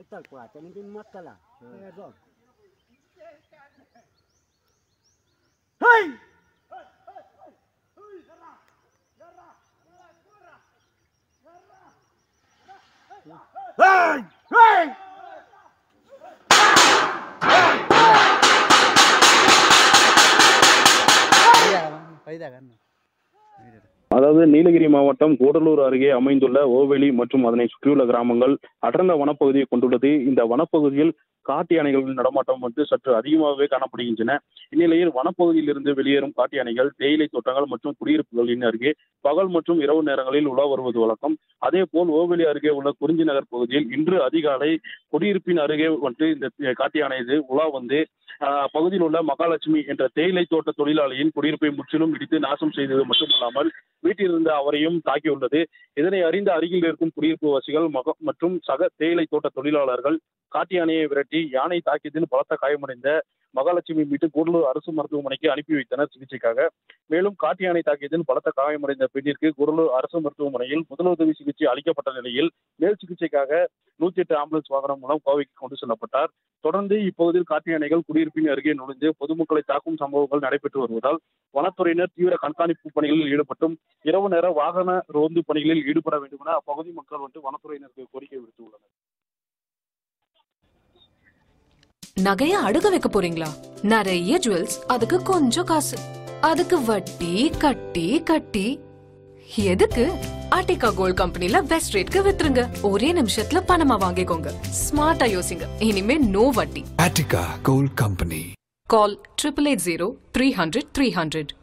Saltar kuat, ini pun makan lah. Eh, Rom. Hei! Hei! Hei! அதாவது நீலகிரி மாவட்டம் கூடலூர் அருகே அமைந்துள்ள ஓவெளி மற்றும் அதனை சுற்றியுள்ள கிராமங்கள் அடர்ந்த வனப்பகுதியை கொண்டுள்ளது இந்த வனப்பகுதியில் காட்டு யானைகளின் நடமாட்டம் வந்து சற்று அதிகமாகவே காணப்படுகின்றன இந்நிலையில் வனப்பகுதியிலிருந்து வெளியேறும் காட்டு யானைகள் தேயிலை தோட்டங்கள் மற்றும் குடியிருப்புகளின் அருகே பகல் மற்றும் இரவு நேரங்களில் உலா வருவது வழக்கம் அதே போல் ஓவெளி அருகே உள்ள குறிஞ்சி நகர் பகுதியில் இன்று அதிகாலை குடியிருப்பின் அருகே வந்து இந்த காட்டு யானை இது உலா வந்து ஆஹ், பகுதியில் உள்ள மகாலட்சுமி என்ற தேயிலை தோட்ட தொழிலாளியின் குடியிருப்பை முற்றிலும் இடித்து நாசம் செய்தது மட்டுமல்லாமல் வீட்டில் இருந்த அவரையும் தாக்கியுள்ளது இதனை அறிந்த அருகில் இருக்கும் குடியிருப்பு வாசிகள் மக மற்றும் சக தேயிலை தோட்ட தொழிலாளர்கள் காட்டு யானையை விரட்டி யானை தாக்கியதில் பலத்த காயமடைந்த மகாலட்சுமி மீட்டு கூடலூர் அரசு மருத்துவமனைக்கு அனுப்பி வைத்தனர் சிகிச்சைக்காக மேலும் காட்டு யானை தாக்கியதில் பலத்த காயமடைந்த பெண்ணிற்கு கூடலூர் அரசு மருத்துவமனையில் முதலுதவி சிகிச்சை அளிக்கப்பட்ட நிலையில் மேல் சிகிச்சைக்காக நூத்தி எட்டு ஆம்புலன்ஸ் வாகனம் மூலம் கோவைக்கு கொண்டு செல்லப்பட்டார் தொடர்ந்து இப்பகுதியில் காட்டு யானைகள் குடியிருப்பின் அருகே நுழைந்து பொதுமக்களை தாக்கும் சம்பவங்கள் நடைபெற்று வருவதால் வனத்துறையினர் தீவிர கண்காணிப்பு பணிகளில் ஈடுபட்டும் இரவு நேர வாகன ரோந்து பணிகளில் ஈடுபட வேண்டும் என அப்பகுதி மக்கள் வந்து வனத்துறையினருக்கு கோரிக்கை விடுத்துள்ளனர் நகைய அடுக்க வைக்க போறீங்களா நிறைய ஜுவல்ஸ் அதுக்கு கொஞ்சம் காசு அதுக்கு வட்டி கட்டி கட்டி எதுக்கு ஆர்டிகா கோல்ட் கம்பெனில பெஸ்ட் ரேட்க்கு வித்துருங்க ஒரே நிமிஷத்துல பணமா வாங்கிக்கோங்க ஸ்மார்ட்டா யோசிங்க இனிமே நோ வட்டி Attica Gold Company. Call triple eight zero three hundred three hundred